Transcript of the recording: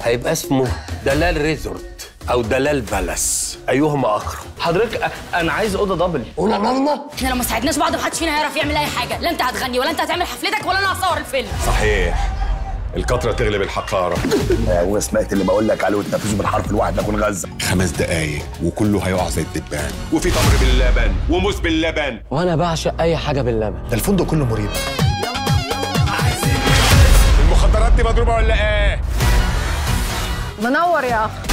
هيبقى اسمه دلال ريزورت او دلال بالاس ايهما اقرب حضرتك أ- انا عايز اوضه دبل قول الله احنا لو ما ساعدناش بعض محدش فينا هيعرف يعمل اي حاجه لا انت هتغني ولا انت هتعمل حفلتك ولا انا هصور الفيلم صحيح الكترة تغلب الحقارة هو سمعت اللي بقول لك عليه وتنفذه بالحرف الواحد نكون غزه خمس دقايق وكله هيقع زي الدبان وفي تمر باللبن وموز باللبن وانا بعشق اي حاجه باللبن ده الفندق كله مريب المخدرات دي مضروبة ولا ايه؟ منور يا اخ